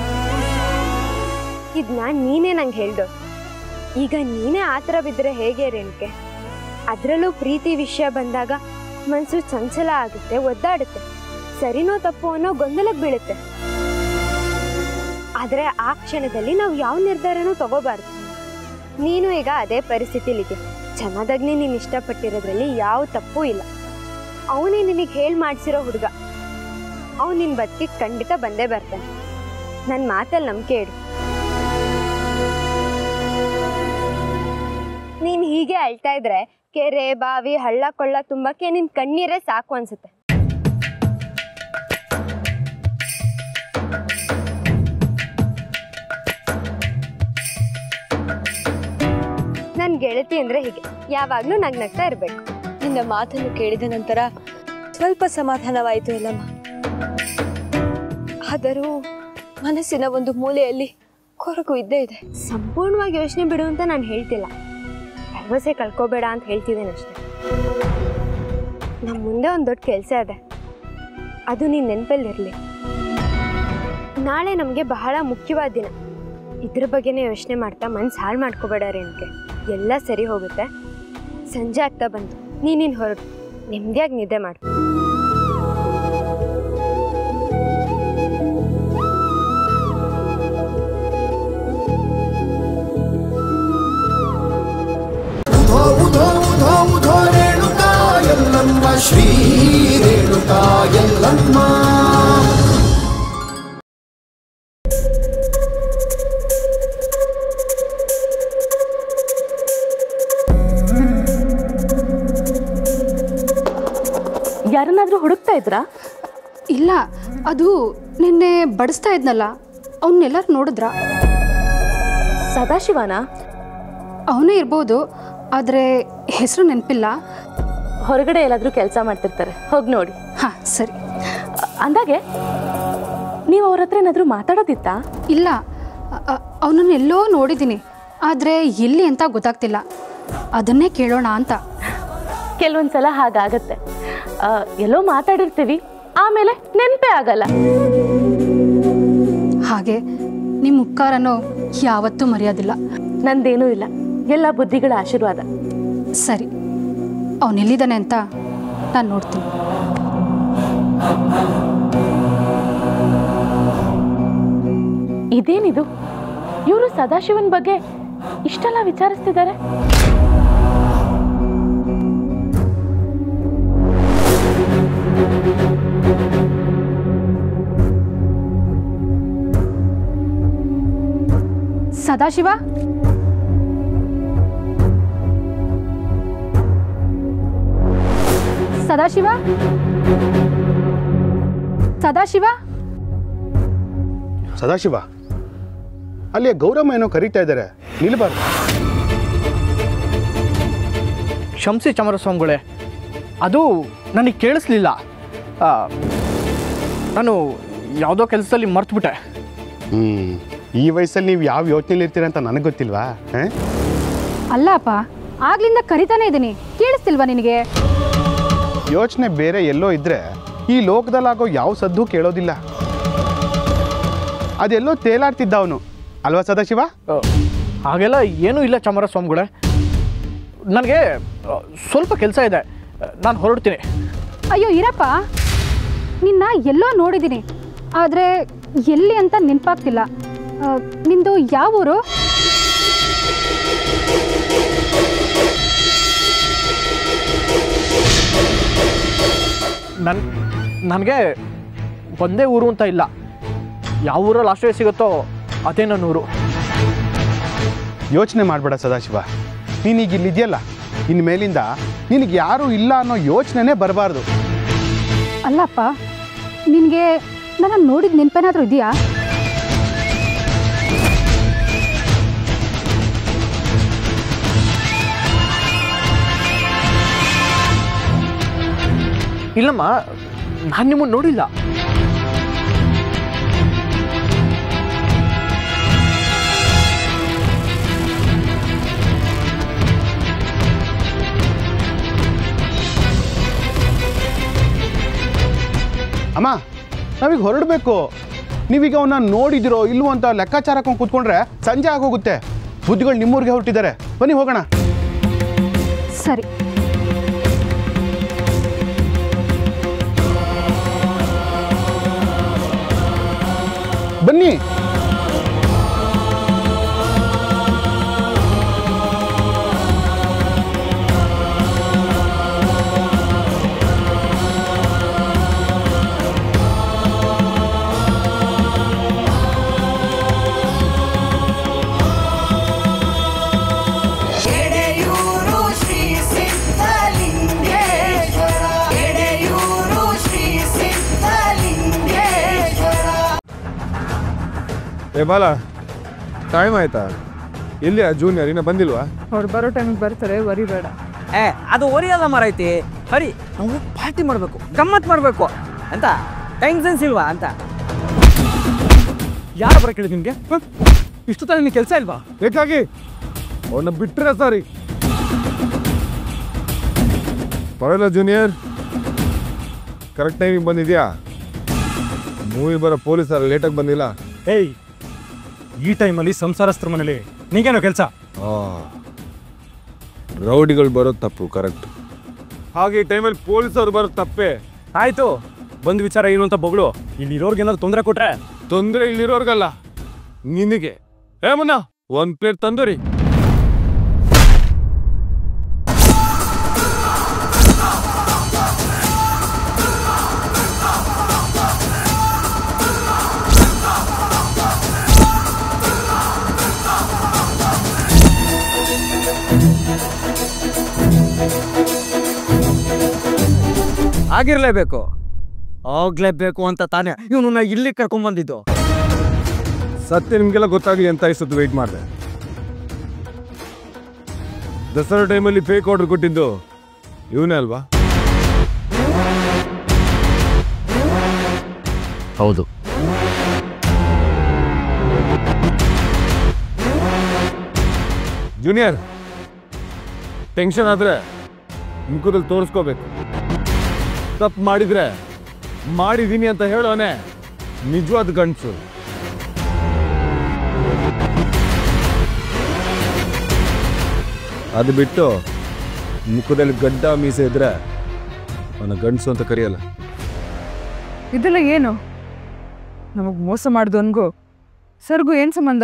ಇದನ್ನ ನೀನೇ ನಂಗೆ ಹೇಳ್ದೋ ಈಗ ನೀನೇ ಆ ಥರ ಬಿದ್ದರೆ ಹೇಗೆ ರೇಣುಕೆ ಅದರಲ್ಲೂ ಪ್ರೀತಿ ವಿಷಯ ಬಂದಾಗ ಮನಸ್ಸು ಚಂಚಲ ಆಗುತ್ತೆ ಒದ್ದಾಡುತ್ತೆ ಸರಿನೋ ತಪ್ಪು ಅನ್ನೋ ಗೊಂದಲಕ್ಕೆ ಬೀಳುತ್ತೆ ಆದರೆ ಆ ಕ್ಷಣದಲ್ಲಿ ನಾವು ಯಾವ ನಿರ್ಧಾರನೂ ತಗೋಬಾರ್ದು ನೀನು ಈಗ ಅದೇ ಪರಿಸ್ಥಿತಿಲಿದೆ ಚೆನ್ನಾದಾಗ್ನೇ ನೀನು ಇಷ್ಟಪಟ್ಟಿರೋದ್ರಲ್ಲಿ ಯಾವ ತಪ್ಪೂ ಇಲ್ಲ ಅವನೇ ನಿನಗೆ ಹೇಳಿ ಮಾಡಿಸಿರೋ ಹುಡುಗ ಅವನು ನಿನ್ನ ಬದುಕಿಗೆ ಖಂಡಿತ ಬಂದೇ ಬರ್ತಾನೆ ನನ್ನ ಮಾತಲ್ಲಿ ನಂಬಿಕೆ ಇಡು ನೀನು ಹೀಗೆ ಅಳ್ತಾ ಇದ್ರೆ ಕೆರೆ ಬಾವಿ ಹಳ್ಳ ಕೊಳ್ಳ ತುಂಬಕ್ಕೆ ನಿನ್ ಕಣ್ಣೀರೇ ಸಾಕು ಅನ್ಸುತ್ತೆ ನನ್ ಗೆಳತಿ ಅಂದ್ರೆ ಹೀಗೆ ಯಾವಾಗ್ಲೂ ನಗ್ನಗ್ತಾ ಇರ್ಬೇಕು ನಿನ್ನ ಮಾತನ್ನು ಕೇಳಿದ ನಂತರ ಸ್ವಲ್ಪ ಸಮಾಧಾನವಾಯಿತು ಎಲ್ಲಮ್ಮ ಆದರೂ ಮನಸ್ಸಿನ ಒಂದು ಮೂಲೆಯಲ್ಲಿ ಕೊರಗು ಇದ್ದೇ ಇದೆ ಸಂಪೂರ್ಣವಾಗಿ ಯೋಚನೆ ಬಿಡು ಅಂತ ನಾನು ಹೇಳ್ತಿಲ್ಲ ಭರವಸೆ ಕಳ್ಕೊಬೇಡ ಅಂತ ಹೇಳ್ತಿದ್ದೇನೆ ಅಷ್ಟೇ ನಮ್ಮ ಮುಂದೆ ಒಂದು ದೊಡ್ಡ ಕೆಲಸ ಇದೆ ಅದು ನೀನು ನೆನಪಲ್ಲಿರಲಿ ನಾಳೆ ನಮಗೆ ಬಹಳ ಮುಖ್ಯವಾದ ದಿನ ಇದ್ರ ಬಗ್ಗೆನೇ ಯೋಚನೆ ಮಾಡ್ತಾ ಮನ್ಸು ಹಾಳು ಮಾಡ್ಕೋಬೇಡ ರೇಣುಕೆ ಎಲ್ಲ ಸರಿ ಹೋಗುತ್ತೆ ಸಂಜೆ ಆಗ್ತಾ ಬಂತು ನೀನಿನ್ ಹೊರಡು ನೆಮ್ಮದಿಯಾಗಿ ನಿದ್ದೆ ಮಾಡು ಉಧೋ ಉಧೋ ಉಧೋ ಉಧೋ ರೇಣುಕಾ ಎಲ್ಲಮ್ಮ ಶ್ರೀ ರೇಣುಕಾ ಎಲ್ಲಮ್ಮ ಯಾರನ್ನಾದ್ರೂ ಹುಡುಕ್ತಾ ಇದ್ರಾ ಇಲ್ಲ ಅದು ನಿನ್ನೆ ಬಡಿಸ್ತಾ ಇದ್ನಲ್ಲ ಅವನ್ನೆಲ್ಲರೂ ನೋಡಿದ್ರಾ ಸದಾಶಿವನ ಅವನೇ ಇರ್ಬೋದು ಆದರೆ ಹೆಸರು ನೆನಪಿಲ್ಲ ಹೊರಗಡೆ ಎಲ್ಲಾದ್ರೂ ಕೆಲಸ ಮಾಡ್ತಿರ್ತಾರೆ ಹೋಗಿ ನೋಡಿ ಹಾಂ ಸರಿ ಅಂದಾಗೆ ನೀವು ಅವ್ರ ಹತ್ರ ಏನಾದರೂ ಮಾತಾಡೋದಿತ್ತಾ ಇಲ್ಲ ಅವನನ್ನು ಎಲ್ಲೋ ನೋಡಿದ್ದೀನಿ ಆದರೆ ಎಲ್ಲಿ ಅಂತ ಗೊತ್ತಾಗ್ತಿಲ್ಲ ಅದನ್ನೇ ಕೇಳೋಣ ಅಂತ ಕೆಲವೊಂದು ಸಲ ಹಾಗಾಗತ್ತೆ ಆ, ಎಲ್ಲೋ ಮಾತಾಡಿರ್ತೀವಿ ಆಮೇಲೆ ನೆನಪೇ ಆಗಲ್ಲ ಹಾಗೆ ನಿಮ್ಮ ಉಪಕಾರನೋ ಯಾವತ್ತೂ ಮರೆಯೋದಿಲ್ಲ ನಂದೇನೂ ಇಲ್ಲ ಎಲ್ಲ ಬುದ್ಧಿಗಳ ಆಶೀರ್ವಾದ ಸರಿ ಅವನೆಲ್ಲಿದ್ದಾನೆ ಅಂತ ನಾನು ನೋಡ್ತೀನಿ ಇದೇನಿದು ಇವರು ಸದಾಶಿವನ್ ಬಗ್ಗೆ ಇಷ್ಟೆಲ್ಲ ವಿಚಾರಿಸ್ತಿದ್ದಾರೆ ಸದಾಶಿವ ಸದಾಶಿವ ಸದಾಶಿವ ಸದಾಶಿವ ಅಲ್ಲಿ ಗೌರಮ್ಮ ಏನೋ ಕರೀತಾ ಇದ್ದಾರೆ ನಿಲ್ಬಾರ್ದು ಶಂಸಿ ಚಮರಸ್ವಾಮಿಗಳೇ ಅದು ನನಗೆ ಕೇಳಿಸ್ಲಿಲ್ಲ ಆ, ನಾನು ಯಾವುದೋ ಕೆಲಸದಲ್ಲಿ ಮರ್ತುಬಿಟ್ಟೆ ಹ್ಞೂ ಈ ವಯಸ್ಸಲ್ಲಿ ನೀವು ಯಾವ ಯೋಚನೆಯಲ್ಲಿ ಇರ್ತೀರ ಅಂತ ನನಗೆ ಗೊತ್ತಿಲ್ವಾ ಹಾಂ ಅಲ್ಲ ಅಪ್ಪ ಆಗ್ಲಿಂದ ಕರಿತಾನೆ ಇದ್ದೀನಿ ಕೇಳಿಸ್ತಿಲ್ವಾ ನಿನಗೆ ಯೋಚನೆ ಬೇರೆ ಎಲ್ಲೋ ಇದ್ದರೆ ಈ ಲೋಕದಲ್ಲಾಗೋ ಯಾವ ಸದ್ದು ಕೇಳೋದಿಲ್ಲ ಅದೆಲ್ಲೋ ತೇಲಾಡ್ತಿದ್ದ ಅವನು ಅಲ್ವಾ ಸದಾಶಿವ ಹಾಗೆಲ್ಲ ಏನೂ ಇಲ್ಲ ಚಮರಸ್ವಾಮಿಗಳೇ ನನಗೆ ಆ, ಸ್ವಲ್ಪ ಕೆಲಸ ಇದೆ ನಾನು ಹೊರಡ್ತೀನಿ ಅಯ್ಯೋ ಇರಪ್ಪ ನಿನ್ನ ಎಲ್ಲೋ ನೋಡಿದ್ದೀನಿ ಆದರೆ ಎಲ್ಲಿ ಅಂತ ನೆನಪಾಗ್ತಿಲ್ಲ ಆ, ನಿಂದು ಯಾವ ಊರು ನನ್ ನನಗೆ ಒಂದೇ ಊರು ಅಂತ ಇಲ್ಲ ಯಾವ ಊರಲ್ಲಿ ಆಶ್ರಯ ಸಿಗುತ್ತೋ ಅದೇ ನನ್ನ ಊರು ಯೋಚನೆ ಮಾಡಬೇಡ ಸದಾಶಿವ ನೀನೀಗ ಇಲ್ಲಿದೆಯಲ್ಲ ಇನ್ನು ಮೇಲಿಂದ ನಿನಗೆ ಯಾರೂ ಇಲ್ಲ ಅನ್ನೋ ಯೋಚನೆನೇ ಬರಬಾರ್ದು ಅಲ್ಲಪ್ಪ ನಿನಗೆ ನನ್ನ ನೋಡಿದ ನೆನಪೇನಾದರೂ ಇದೆಯಾ ಇಲ್ಲಮ್ಮ ನಾನು ನಿಮ್ಮನ್ನು ನೋಡಿಲ್ಲ ಅಮ್ಮ ನಾವೀಗ ಹೊರಡಬೇಕು ನೀವೀಗ ಅವನ್ನ ನೋಡಿದಿರೋ ಇಲ್ವೋ ಅಂತ ಲೆಕ್ಕಾಚಾರ ಹಾಕೊಂಡು ಕೂತ್ಕೊಂಡ್ರೆ ಸಂಜೆ ಆಗೋಗುತ್ತೆ ಬುದ್ಧಿಗಳು ನಿಮ್ಮೂರಿಗೆ ಹೊರಟಿದ್ದಾರೆ ಬನ್ನಿ ಹೋಗೋಣ ಸರಿ ಬನ್ನಿ ಎಡೆಯೂರು ಶ್ರೀ ಸಿದ್ಧಲಿಂಗೇಶ್ವರ ಎಡೆಯೂರು ಶ್ರೀ ಸಿದ್ಧಲಿಂಗೇಶ್ವರ ಏ ಬಾಲ ಟೈಮ್ ಆಯ್ತಾ ಎಲ್ಲಿ ಆ ಜೂನಿಯರ್ ಇನ್ನ ಬಂದಿಲ್ವಾ ಅವ್ರು ಬರೋ ಟೈಮಿಗೆ ಬರ್ತಾರೆ ವರಿ ಬೇಡ ಏ ಅದು ಒರಿಯಲ್ಲ ಮರೈತಿ ಹರಿ ನಾವು ಪಾರ್ಟಿ ಮಾಡಬೇಕು ಗಮ್ಮತ್ ಮಾಡಬೇಕು ಅಂತ ಟೈಮ್ ಸೆನ್ಸ್ ಇಲ್ವಾ ಅಂತ ಯಾರು ಬರ ಕೇಳಿದ್ ನಿಮ್ಗೆ ಇಷ್ಟು ತಾನೇ ನಿನ್ ಕೆಲಸ ಇಲ್ವಾ ಬೇಕಾಗಿ ಅವನ್ನ ಬಿಟ್ರೆ ಸಾರಿ ಪರವಾಗಿಲ್ಲ ಜೂನಿಯರ್ ಕರೆಕ್ಟ್ ಟೈಮಿಗೆ ಬಂದಿದ್ಯಾ ಮೂವಿ ಬರೋ ಪೊಲೀಸರು ಲೇಟಾಗಿ ಬಂದಿಲ್ಲ ಏಯ್ ಈ ಟೈಮಲ್ಲಿ ಸಂಸಾರಸ್ತ್ರ ಮನೇಲಿ ನಿಂಗೇನೋ ಕೆಲಸ ರೌಡಿಗಳು ಬರೋದು ತಪ್ಪು ಕರೆಕ್ಟ್ ಹಾಗೆ ಈ ಟೈಮಲ್ಲಿ ಪೊಲೀಸರು ಬರೋದು ತಪ್ಪೇ ಆಯ್ತು ಬಂದ್ ವಿಚಾರ ಏನು ಅಂತ ಬೊಗಳು ಇಲ್ಲಿರೋರ್ಗೆ ಏನಾದ್ರು ತೊಂದರೆ ಕೊಟ್ರೆ ತೊಂದರೆ ಇಲ್ಲಿರೋರ್ಗಲ್ಲ ನಿನಗೆ ಏ ಮುನ್ನ ಒಂದ್ ಪ್ಲೇಟ್ ತಂದೂರಿ ಆಗಿರ್ಲೇಬೇಕು ಹೋಗ್ಲೇಬೇಕು ಅಂತ ತಾನೇ ಇವನನ್ನ ಇಲ್ಲಿ ಕರ್ಕೊಂಡ್ಬಂದಿದ್ದು ಸತ್ಯ ನಿಮ್ಗೆಲ್ಲ ಗೊತ್ತಾಗಲಿ ಅಂತ ಇಷ್ಟೊತ್ತು ವೆಯ್ಟ್ ಮಾಡಿದೆ ದಸರಾ ಟೈಮಲ್ಲಿ ಫೇಕ್ ಆರ್ಡರ್ ಕೊಟ್ಟಿದ್ದು ಇವನೇ ಅಲ್ವಾ ಹೌದು ಜೂನಿಯರ್ ಟೆನ್ಷನ್ ಆದ್ರೆ ಮುಖದಲ್ಲಿ ತೋರಿಸ್ಕೋಬೇಕು ತಪ್ಪು ಮಾಡಿದ್ರೆ ಮಾಡಿದೀನಿ ಅಂತ ಹೇಳೋನೆ ನಿಜವಾದ ಗಂಡಸು ಅದು ಬಿಟ್ಟು ಮುಖದಲ್ಲಿ ಗಡ್ಡ ಮೀಸೆ ಇದ್ರೆ ಅವನ ಗಂಡಸು ಅಂತ ಕರೆಯಲ್ಲ ಇದೆಲ್ಲ ಏನು ನಮಗ್ ಮೋಸ ಮಾಡ್ದವನ್ಗೂ ಸರ್ಗೂ ಏನ್ ಸಂಬಂಧ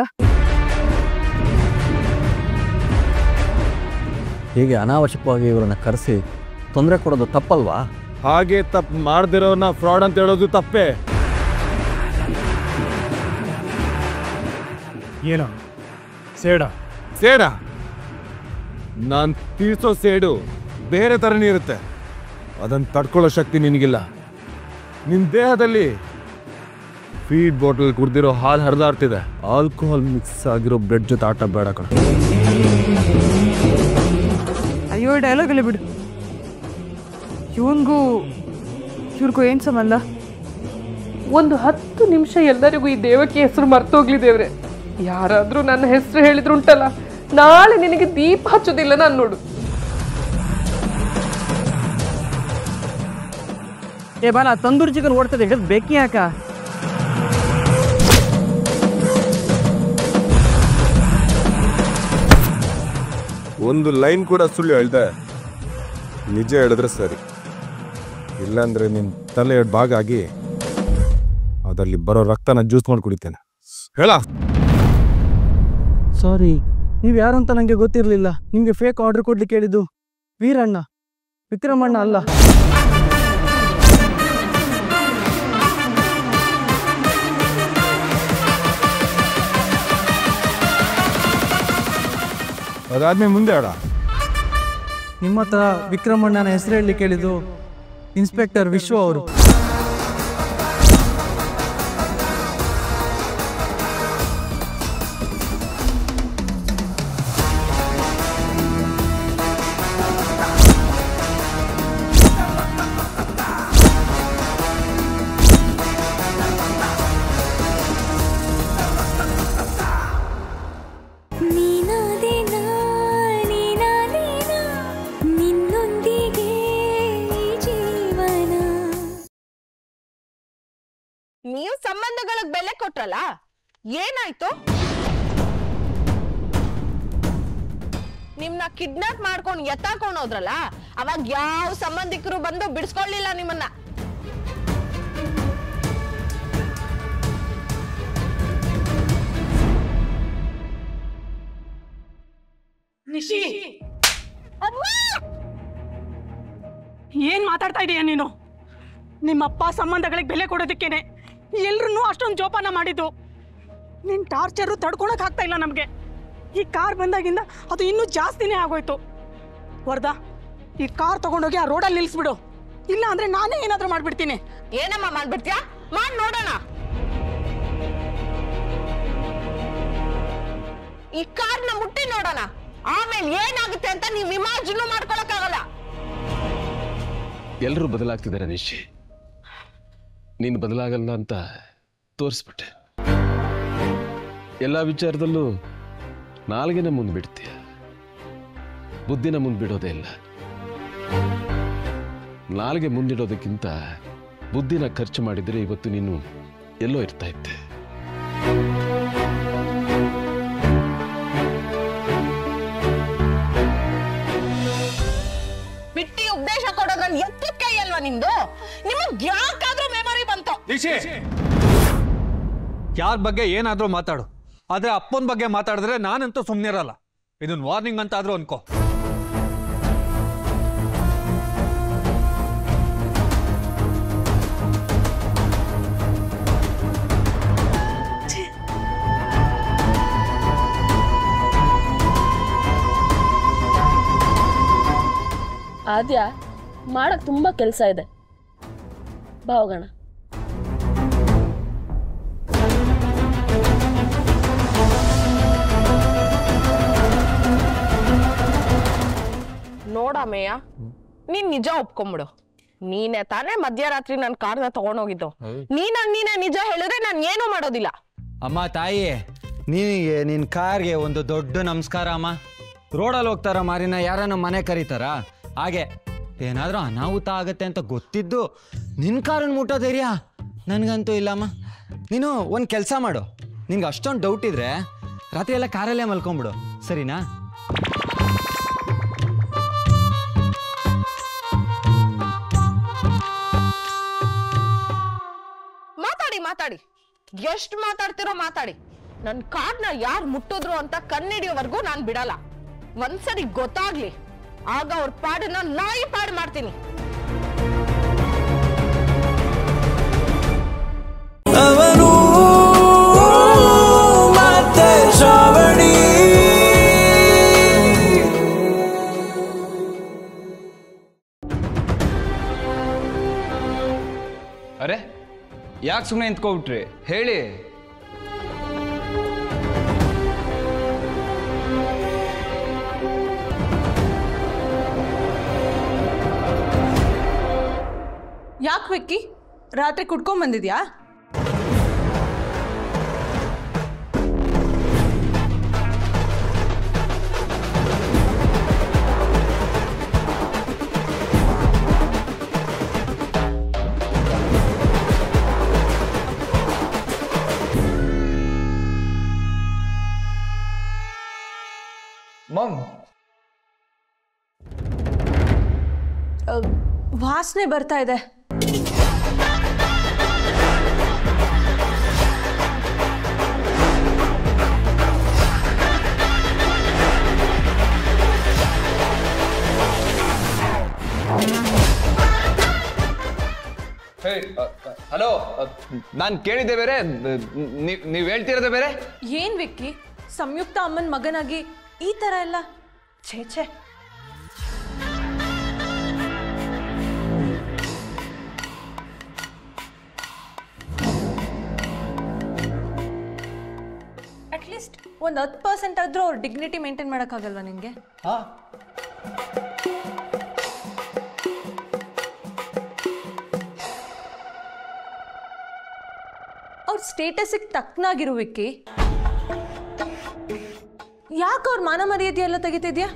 ಹೀಗೆ ಅನಾವಶ್ಯಕವಾಗಿ ಇವರನ್ನ ಕರೆಸಿ ತೊಂದರೆ ಕೊಡೋದು ತಪ್ಪಲ್ವಾ ಹಾಗೆ ತಪ್ಪು ಮಾಡ್ದಿರೋನ ಫ್ರಾಡ್ ಅಂತ ಹೇಳೋದು ತಪ್ಪೇ ಏನೋ ಸೇಡ ಸೇಡ ನಾನು ತೀರ್ಸೋ ಸೇಡು ಬೇರೆ ಥರನೇ ಇರುತ್ತೆ ಅದನ್ನು ತಡ್ಕೊಳ್ಳೋ ಶಕ್ತಿ ನಿನಗಿಲ್ಲ ನಿನ್ನ ದೇಹದಲ್ಲಿ ಫೀಡ್ ಬಾಟಲ್ ಕುಡ್ದಿರೋ ಹಾಲು ಹರಿದಾಡ್ತಿದೆ ಆಲ್ಕೋಹಾಲ್ ಮಿಕ್ಸ್ ಆಗಿರೋ ಬ್ರೆಡ್ ಜೊತೆ ಆಟ ಬೇಡ ಕಣ ಅಯ್ಯೋ ಡೈಲಾಗ್ ಅಲ್ಲಿ ಬಿಡು ಇವನ್ಗೂ ಇವ್ರಿಗೂ ಏನ್ ಸಂಬಂಧ ಒಂದು ಹತ್ತು ನಿಮಿಷ ಎಲ್ಲರಿಗೂ ಈ ದೇವಕ್ಕೆ ಹೆಸರು ಮರ್ತೋಗ್ಲಿ ದೇವ್ರೆ ಯಾರಾದ್ರೂ ನನ್ನ ಹೆಸರು ಹೇಳಿದ್ರು ಉಂಟಲ್ಲ ನಾಳೆ ನಿನಗೆ ದೀಪ ಹಚ್ಚೋದಿಲ್ಲ ನಾನು ನೋಡು ಏ ಬಾಲ ತಂದೂರಿ ಚಿಕನ್ ಓಡ್ತದೆ ಹಿಡಿದು ಬೇಕಿ ಯಾಕ ಒಂದು ಲೈನ್ ಕೂಡ ಸುಳ್ಳು ಹೇಳ್ದೆ ನಿಜ ಹೇಳಿದ್ರೆ ಸರಿ ಇಲ್ಲಾಂದ್ರೆ ನಿನ್ನ ತಲೆ ಎರಡು ಭಾಗ ಆಗಿ ಅದರಲ್ಲಿ ಬರೋ ರಕ್ತನ ಜ್ಯೂಸ್ ಮಾಡಿ ಕುಡಿತೇನೆ ಹೇಳ ಸಾರಿ ನೀವು ಯಾರು ಅಂತ ನನಗೆ ಗೊತ್ತಿರಲಿಲ್ಲ ನಿಮಗೆ ಫೇಕ್ ಆರ್ಡರ್ ಕೊಡ್ಲಿಕ್ಕೆ ಹೇಳಿದ್ದು ವೀರಣ್ಣ ವಿಕ್ರಮಣ್ಣ ಅಲ್ಲ ಅದಾದ್ಮೇಲೆ ಮುಂದೆ ಹೇಳ ನಿಮ್ಮ ಹತ್ರ ವಿಕ್ರಮಣ್ಣನ ಹೆಸರು ಹೇಳಲಿಕ್ಕೆ ಹೇಳಿದ್ದು ಇನ್ಸ್ಪೆಕ್ಟರ್ ವಿಶ್ವ ಅವರು ನೀನಾದೇನಾ ನೀನಾದೇನಾ ನಿನ್ನೊಂದಿಗೆ ಈ ಜೀವನ ನೀವು ಸಂಬಂಧಗಳಿಗೆ ಬೆಲೆ ಕೊಟ್ರಲ್ಲ ಏನಾಯ್ತು ನಿಮ್ನ ಕಿಡ್ನಾಪ್ ಮಾಡ್ಕೊಂಡು ಎತ್ತಾಕೊಂಡು ಹೋದ್ರಲ್ಲ ಅವಾಗ ಯಾವ ಸಂಬಂಧಿಕರು ಬಂದು ಬಿಡಿಸ್ಕೊಳ್ಳಿಲ್ಲ ನಿಮ್ಮನ್ನ ನಿಶಿ ಏನ್ ಮಾತಾಡ್ತಾ ಇದೀಯ ನೀನು ನಿಮ್ಮಪ್ಪ ಸಂಬಂಧಗಳಿಗೆ ಬೆಲೆ ಕೊಡೋದಕ್ಕೇನೆ ಎಲ್ರೂ ಅಷ್ಟೊಂದು ಜೋಪಾನ ಮಾಡಿದ್ದು ನಿನ್ ಟಾರ್ಚರು ತಡ್ಕೊಳಕ್ ಆಗ್ತಾ ಇಲ್ಲ ನಮ್ಗೆ ಈ ಕಾರ್ ಬಂದಾಗಿಂದ ಅದು ಇನ್ನೂ ಜಾಸ್ತಿನೇ ಆಗೋಯ್ತು ವರ್ದಾ ಈ ಕಾರ್ ತಗೊಂಡೋಗಿ ಆ ರೋಡಲ್ಲಿ ನಿಲ್ಸ್ಬಿಡು ಇಲ್ಲ ಅಂದ್ರೆ ನಾನೇ ಏನಾದ್ರೂ ಮಾಡ್ಬಿಡ್ತೀನಿ ಏನಮ್ಮ ಮಾಡ್ಬಿಡ್ತೀಯಾ ಮಾಡ್ ನೋಡೋಣ ಈ ಕಾರ್ನ ಮುಟ್ಟಿ ನೋಡೋಣ ಆಮೇಲೆ ಏನಾಗುತ್ತೆ ಅಂತ ನೀವು ಇಮಾಜಿನ್ ಮಾಡ್ಕೊಳಕ್ಕಾಗಲ್ಲ ಎಲ್ಲರೂ ಬದಲಾಗ್ತಿದ್ದಾರೆ ನಿಶಿ ನೀನು ಬದಲಾಗಲ್ಲ ಅಂತ ತೋರಿಸ್ಬಿಟ್ಟೆ ಎಲ್ಲ ವಿಚಾರದಲ್ಲೂ ನಾಲ್ಗೆನ ಮುಂದೆ ಬಿಡ್ತೀಯ ಬುದ್ಧಿನ ಮುಂದೆ ಬಿಡೋದೇ ಇಲ್ಲ ನಾಲ್ಗೆ ಮುಂದಿಡೋದಕ್ಕಿಂತ ಬುದ್ಧಿನ ಖರ್ಚು ಮಾಡಿದರೆ ಇವತ್ತು ನೀನು ಎಲ್ಲೋ ಇರ್ತಾ ಇದ್ದೆ ಬಿಟ್ಟಿ ಉಪದೇಶ ಕೊಡೋದ್ರಲ್ಲಿ ಎತ್ತಿದ ಕೈ ಅಲ್ವಾ ನಿಮ್ದು ನಿಮಗ್ ಯಾಕಾದ್ರೂ ಮೆಮೊರಿ ಬಂತು ಯಾರ ಬಗ್ಗೆ ಏನಾದ್ರೂ ಮಾತಾಡು ಆದ್ರೆ ಅಪ್ಪನ ಬಗ್ಗೆ ಮಾತಾಡಿದ್ರೆ ನಾನಂತೂ ಸುಮ್ಮನಿರಲ್ಲ ಇದನ್ನ ವಾರ್ನಿಂಗ್ ಅಂತ ಆದ್ರೂ ಅನ್ಕೋ ಆದ್ಯ ಮಾಡಕ್ ತುಂಬಾ ಕೆಲಸ ಇದೆ ಬಾ ಹೋಗೋಣ ನೋಡಮ್ಮಯ್ಯ ನೀನ್ ನಿಜ ಒಪ್ಕೊಂಬಿಡು ನೀನೇ ತಾನೇ ಮಧ್ಯರಾತ್ರಿ ನನ್ ಕಾರ್ನ ತಗೊಂಡೋಗಿದ್ದು ನೀನಾಗ್ ನೀನೇ ನಿಜ ಹೇಳಿದ್ರೆ ನಾನ್ ಏನೂ ಮಾಡೋದಿಲ್ಲ ಅಮ್ಮ ತಾಯಿ ನಿನಗೆ ನಿನ್ನ ಕಾರ್ಗೆ ಒಂದು ದೊಡ್ಡ ನಮಸ್ಕಾರ ಅಮ್ಮ ರೋಡಲ್ಲಿ ಹೋಗ್ತಾರ ಮಾರಿನ ಯಾರನ್ನ ಮನೆ ಕರೀತಾರ ಹಾಗೆ ಏನಾದರೂ ಅನಾಹುತ ಆಗತ್ತೆ ಅಂತ ಗೊತ್ತಿದ್ದು ನಿನ್ನ ಕಾರನ್ನು ಮುಟ್ಟೋ ಧೈರ್ಯ ನನಗಂತೂ ಇಲ್ಲಮ್ಮ ನೀನು ಒಂದು ಕೆಲಸ ಮಾಡು ನಿನ್ಗೆ ಅಷ್ಟೊಂದು ಡೌಟ್ ಇದ್ರೆ ರಾತ್ರಿ ಎಲ್ಲ ಕಾರಲ್ಲೇ ಮಲ್ಕೊಂಬಿಡು ಸರಿನಾ ಎಷ್ಟ್ ಮಾತಾಡ್ತಿರೋ ಮಾತಾಡಿ ನನ್ ಕಾರ್ಡ್ನ ಯಾರು ಮುಟ್ಟಿದ್ರು ಅಂತ ಕಣ್ಣಿಡಿಯೋವರೆಗೂ ನಾನ್ ಬಿಡಲ್ಲ ಒಂದ್ಸರಿ ಗೊತ್ತಾಗ್ಲಿ ಆಗ ಅವ್ರ ಪಾಡನ್ನ ನಾಯಿ ಪಾಡು ಮಾಡ್ತೀನಿ ಅವನು ಮತ್ತೆ ಶ್ರಾವಣಿ ಅರೆ ಯಾಕೆ ಸುಮ್ಮನೆ ನಿಂತ್ಕೊಬಿಟ್ರಿ ಹೇಳಿ ಯಾಕೆ ವಿಕ್ಕಿ ರಾತ್ರಿ ಕುಡ್ಕೊಂಡ್ ಬಂದಿದ್ಯಾ ಮಮ್ ವಾಸನೆ ಬರ್ತಾ ಇದೆ ಹೇ ಹಲೋ ನಾನು ಕೇಳಿದ್ದೆ ಬೇರೆ ನೀವು ಹೇಳ್ತಿರೋದೇ ಬೇರೆ ಏನ್ ವಿಕ್ಕಿ ಸಂಯುಕ್ತ ಅಮ್ಮನ್ ಮಗನಾಗಿ ಈ ತರ ಎಲ್ಲ ಛೇ ಛೇ ಅಟ್ಲೀಸ್ಟ್ ಒಂದು ಹತ್ತು ಪರ್ಸೆಂಟ್ ಆದ್ರೂ ಅವ್ರ ಡಿಗ್ನಿಟಿ ಮೇಂಟೈನ್ ಮಾಡೋಕ್ಕಾಗಲ್ವಾ ನಿಂಗೆ ಅವ್ರ ಸ್ಟೇಟಸ್ಗೆ ತಕ್ಕನಾಗಿರು ವಿಕ್ಕಿ ಯಾಕೆ ಅವ್ರ ಮಾನ ಮರ್ಯಾದೆ ಎಲ್ಲ ತೆಗಿತಿದ್ಯಾ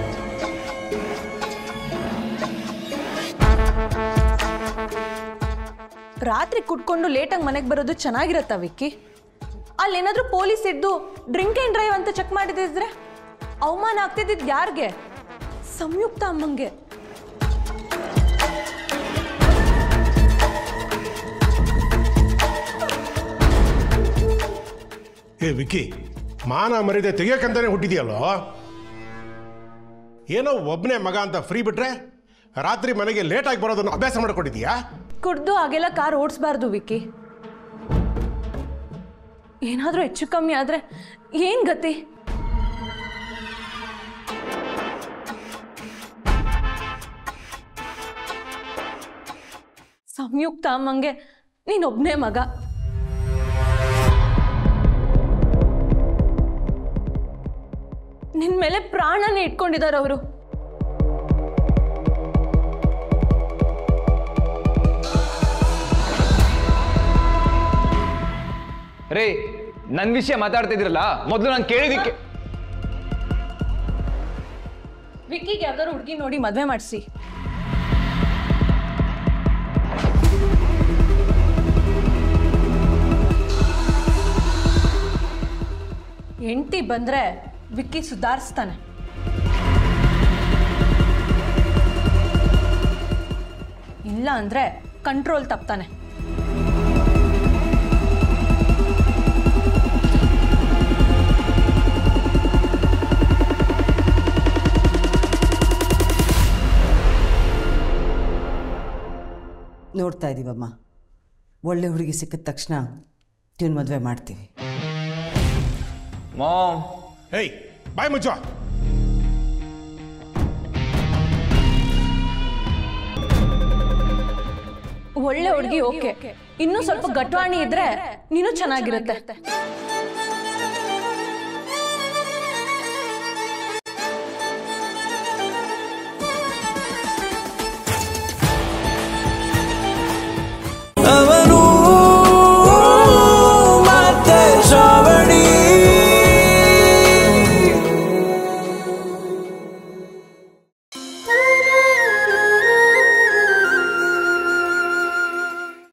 ರಾತ್ರಿ ಕುಟ್ಕೊಂಡು ಲೇಟಾಗಿ ಮನೆಗೆ ಬರೋದು ಚೆನ್ನಾಗಿರತ್ತಾ ವಿಕ್ಕಿ ಅಲ್ಲೇನಾದ್ರೂ ಪೊಲೀಸ್ ಇದ್ದು ಡ್ರಿಂಕ್ ಆ್ಯಂಡ್ ಡ್ರೈವ್ ಅಂತ ಚೆಕ್ ಮಾಡಿದಿದ್ರೆ ಅವಮಾನ ಆಗ್ತಿದ್ದಿದ್ದು ಯಾರಿಗೆ ಸಂಯುಕ್ತ ಅಮ್ಮಂಗೆ ಏ ವಿಕ್ಕಿ ಮಾನ ಮರ್ಯಾದೆ ತೆಗಿಯೋಕಂತಾನೆ ಹುಟ್ಟಿದ್ಯಲ್ಲೋ ಏನೋ ಒಬ್ಬನೇ ಮಗ ಅಂತ ಫ್ರೀ ಬಿಟ್ರೆ ರಾತ್ರಿ ಮನೆಗೆ ಲೇಟಾಗಿ ಬರೋದನ್ನು ಅಭ್ಯಾಸ ಮಾಡ್ಕೊಂಡಿದ್ಯಾ ಕುಡ್ದು ಹಾಗೆಲ್ಲ ಕಾರ್ ಓಡಿಸ್ಬಾರ್ದು ವಿಕ್ಕಿ ಏನಾದರೂ ಹೆಚ್ಚು ಕಮ್ಮಿ ಆದ್ರೆ ಏನ್ ಗತಿ ಸಂಯುಕ್ತ ಅಮ್ಮಂಗೆ ನೀನೊಬ್ನೇ ಮಗ ನಿನ್ ಮೇಲೆ ಪ್ರಾಣನೇ ಇಟ್ಕೊಂಡಿದ್ದಾರೆ ಅವರು ರೇ ನನ್ನ ವಿಷಯ ಮಾತಾಡ್ತಿದ್ರಲ್ಲ ಮೊದಲು ನಾನು ಕೇಳಿದಿಕ್ಕೆ ವಿಕ್ಕಿಗೆ ಯಾವ್ದಾದ್ರು ಹುಡುಗಿ ನೋಡಿ ಮದ್ವೆ ಮಾಡಿಸಿ ಹೆಂಡತಿ ಬಂದ್ರೆ ವಿಕ್ಕಿ ಸುಧಾರಿಸ್ತಾನೆ ಇಲ್ಲ ಅಂದ್ರೆ ಕಂಟ್ರೋಲ್ ತಪ್ತಾನೆ ನೋಡ್ತಾ ಇದ್ದೀವಮ್ಮ ಒಳ್ಳೆ ಹುಡುಗಿ ಸಿಕ್ಕಿದ ತಕ್ಷಣ ಟ್ಯೂನ್ ಮದುವೆ ಮಾಡ್ತೀವಿ ಮಾಮ್ ಹೇಯ್ ಬಾಯ್ ಮುಚ್ಚೋ ಒಳ್ಳೆ ಹುಡುಗಿ ಓಕೆ ಇನ್ನೂ ಸ್ವಲ್ಪ ಗಟ್ವಾಣಿ ಇದ್ರೆ ನೀನು ಚೆನ್ನಾಗಿರುತ್ತೆ